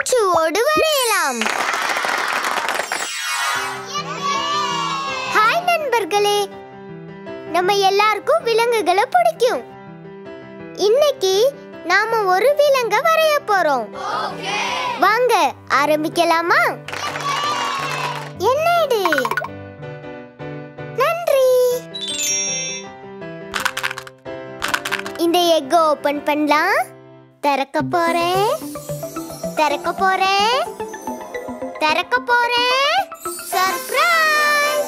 மூச்சுவோடு வரையலாம் ஹாய் நண்பர்களே நம்ம எல்லாருக்கும் விலங்குகளை பிடிக்கும் இன்னைக்கு நாம ஒரு விலங்க வரைய போறோம் வாங்க ஆரம்பிக்கலாமா என்ன இது நன்றி இந்த எக் ஓபன் பண்ணலாம் திறக்க போறேன் திறக்க போறேன் திறக்க போறேன் சர்ப்ரைஸ்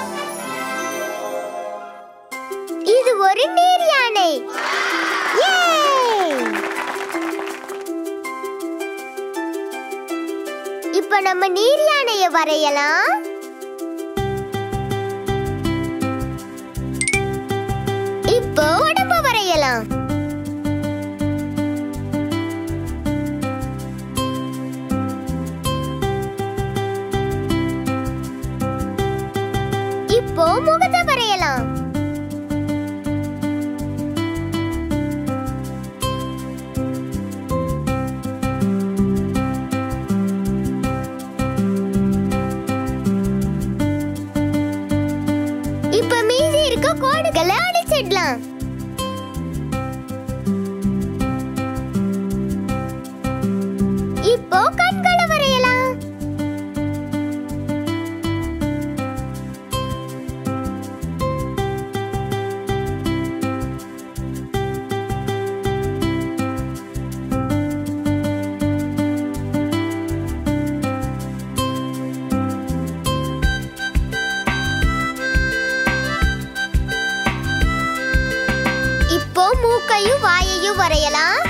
இது ஒரு நீர் யானை Yay! இப்ப நம்ம நீர் யானைய வரையலாம் இப்போ உடம்ப வரையலாம் இப்போ முகத்தை வரையலாம் இப்ப மீதி இருக்க கோடுகளை அடிச்சிடலாம் இப்போ கண்களை வரையலாம் இப்போ மூக்கையும் வாயையும் வரையலாம்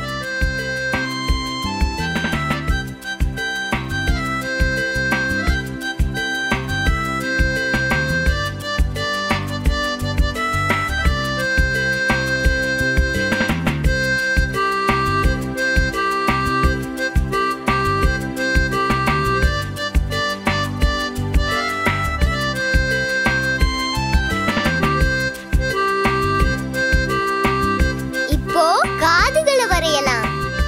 இப்போ காதுகளை வரையலாம்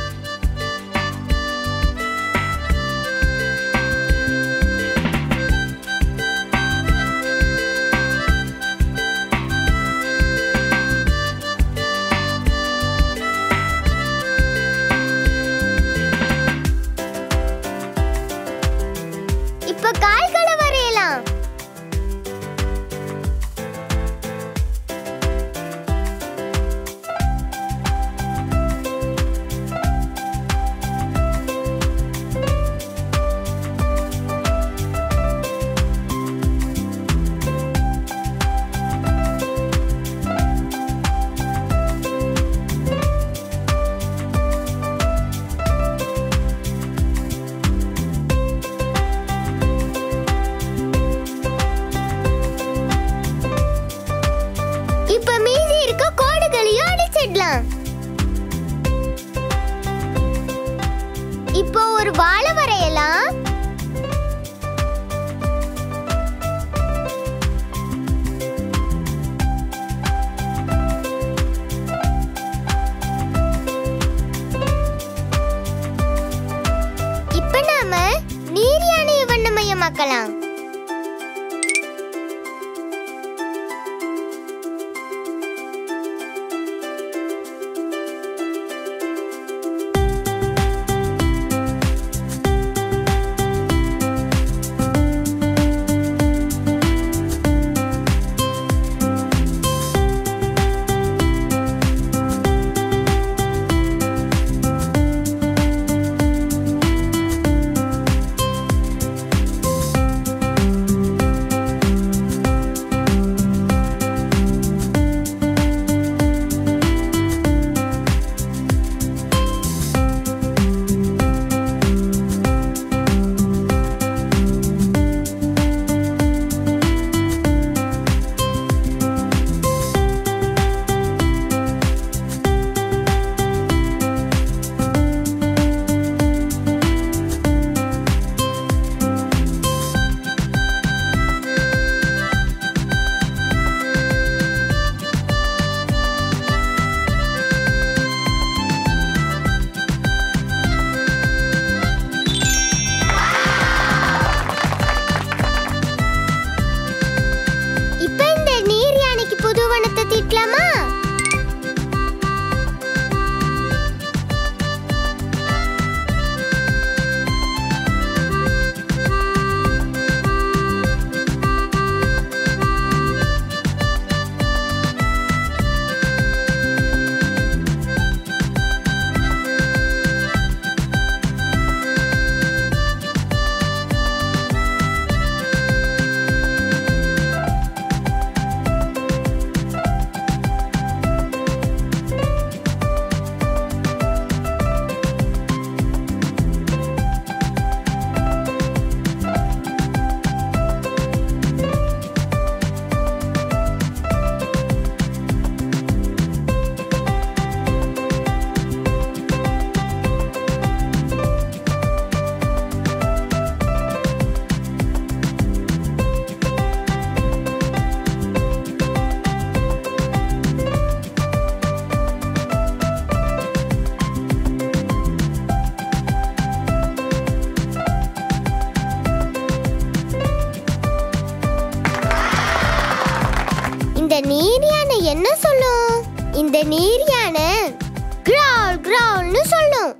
இப்ப கால்களை வரையலாம் இப்ப மீதி இருக்க கோடுகளையும் அடிச்சிடலாம் இப்போ ஒரு வாழை வரையலாம் இப்ப நாம நீர் யானையை வண்ணமயமாக்கலாம் நீர் யானை கிரால் கிரால்னு சொல்லும்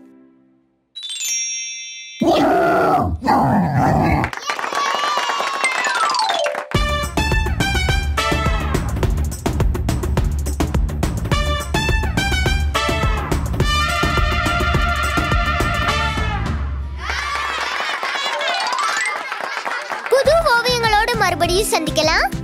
புது ஓவியங்களோடு மறுபடியும் சந்திக்கலாம்